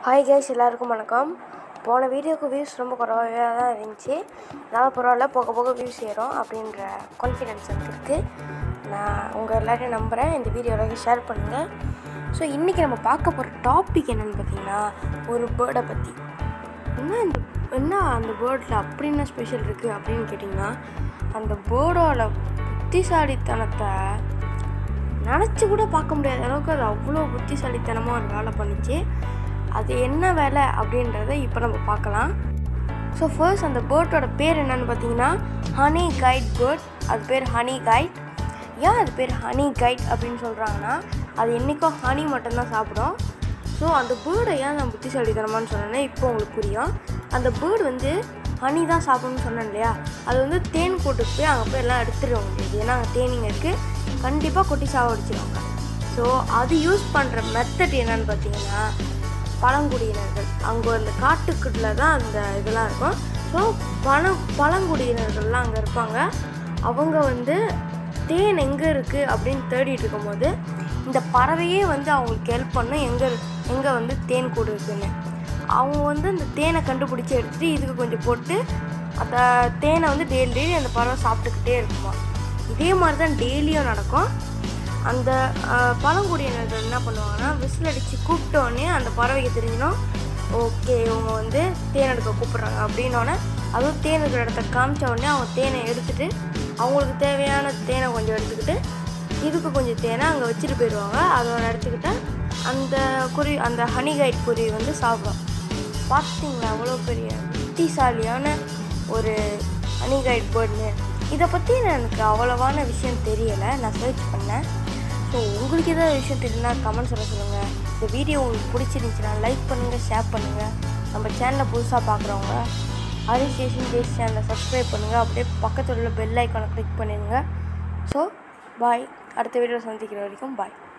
hi guys எல்லாருக்கும் வணக்கம் போன வீடியோக்கு வியூஸ் ரொம்ப குறைவாக தான் இருந்துச்சு அதனால் பரவாயில்ல போக போக வியூஸ் ஏறும் அப்படின்ற கான்ஃபிடென்ஸ் எனக்கு இருக்குது நான் உங்கள் எல்லாரையும் நம்புகிறேன் இந்த வீடியோவில் ஷேர் பண்ணுங்கள் ஸோ இன்றைக்கி நம்ம பார்க்க போகிற டாபிக் என்னென்னு பார்த்தீங்கன்னா ஒரு பேர்டை பற்றி என்ன இந்த என்ன அந்த பேர்டில் அப்படி என்ன ஸ்பெஷல் இருக்குது அப்படின்னு கேட்டிங்கன்னா அந்த பேர்டோட புத்திசாலித்தனத்தை நினச்சி கூட பார்க்க முடியாத அளவுக்கு அது அவ்வளோ புத்திசாலித்தனமாக ஒரு வேலை பண்ணுச்சு அது என்ன வேலை அப்படின்றத இப்போ நம்ம பார்க்கலாம் ஸோ ஃபர்ஸ்ட் அந்த பேர்ட்டோட பேர் என்னன்னு பார்த்தீங்கன்னா ஹனி கைட் பேர்ட் அது பேர் ஹனி கைட் ஏன் அது பேர் ஹனி கைட் அப்படின்னு சொல்கிறாங்கன்னா அது என்றைக்கும் ஹனி மட்டும்தான் சாப்பிடும் ஸோ அந்த பேர்டை ஏன் நான் புத்திசாலித்தனமான்னு சொன்னேன்னா இப்போ உங்களுக்கு புரியும் அந்த பேர்டு வந்து ஹனி தான் சாப்பிடணும்னு சொன்னேன் இல்லையா அது வந்து தேன் கூட்டுக்கு போய் அங்கே போய் எல்லாம் எடுத்துருவாங்க முடியாது ஏன்னா அங்கே தேனிங்க இருக்குது கண்டிப்பாக கொட்டி சாவடிச்சிருவாங்க ஸோ அது யூஸ் பண்ணுற மெத்தட் என்னன்னு பார்த்தீங்கன்னா பழங்குடியினர்கள் அங்கே அந்த காட்டுக்குள்ள தான் அந்த இதெல்லாம் இருக்கும் ஸோ பழ பழங்குடியினர்கள்லாம் அங்கே இருப்பாங்க அவங்க வந்து தேன் எங்கே இருக்குது அப்படின்னு தேடிட்டு இருக்கும்போது இந்த பறவையே வந்து அவங்களுக்கு ஹெல்ப் பண்ணும் எங்கே எங்கே வந்து தேன் கூடு இருக்குன்னு அவங்க வந்து அந்த தேனை கண்டுபிடிச்சி எடுத்துகிட்டு இதுக்கு கொஞ்சம் போட்டு அந்த தேனை வந்து டெய்லி டெய்லி அந்த பறவை சாப்பிட்டுக்கிட்டே இருக்குமா இதே மாதிரி தான் டெய்லியும் நடக்கும் அந்த அஹ், பழங்குடியினர்கள் என்ன பண்ணுவாங்கன்னா விசில் அடித்து கூப்பிட்ட உடனே அந்த பறவைக்கு தெரிஞ்சிடும் ஓகே இவங்க வந்து தேன் எடுக்க கூப்பிட்றாங்க அப்படின்னோடனே அதுவும் தேன் இருக்கிற இடத்த காமிச்ச உடனே அவங்க தேனை எடுத்துட்டு அவங்களுக்கு தேவையான தேனை கொஞ்சம் எடுத்துக்கிட்டு இதுக்கு கொஞ்சம் தேனை அங்கே வச்சுட்டு போயிடுவாங்க அதோட எடுத்துக்கிட்ட அந்த குருவி அந்த ஹனி கைட் குருவி வந்து சாப்பிடும் பார்த்தீங்களா அவ்வளோ பெரிய புத்திசாலியான ஒரு ஹனி கைட் பேர்ட்னு இதை பற்றி எனக்கு அவ்வளவான விஷயம் தெரியலை நான் சர்ச் பண்ணேன் ஸோ உங்களுக்கு ஏதாவது விஷயம் தெரியலனா கமெண்ட்ஸில் சொல்லுங்கள் இந்த வீடியோ உங்களுக்கு பிடிச்சிருந்துச்சுன்னா லைக் பண்ணுங்கள் ஷேர் பண்ணுங்கள் நம்ம சேனலை புதுசாக பார்க்குறவங்க ஹரி ஸ்டேஷன் டேஸ் சேனலை சப்ஸ்கிரைப் பண்ணுங்கள் அப்படியே பக்கத்தில் உள்ள பெல் ஐக்கானை கிளிக் பண்ணிடுங்க ஸோ பாய் அடுத்த வீடியோ சந்திக்கிற வரைக்கும் பாய்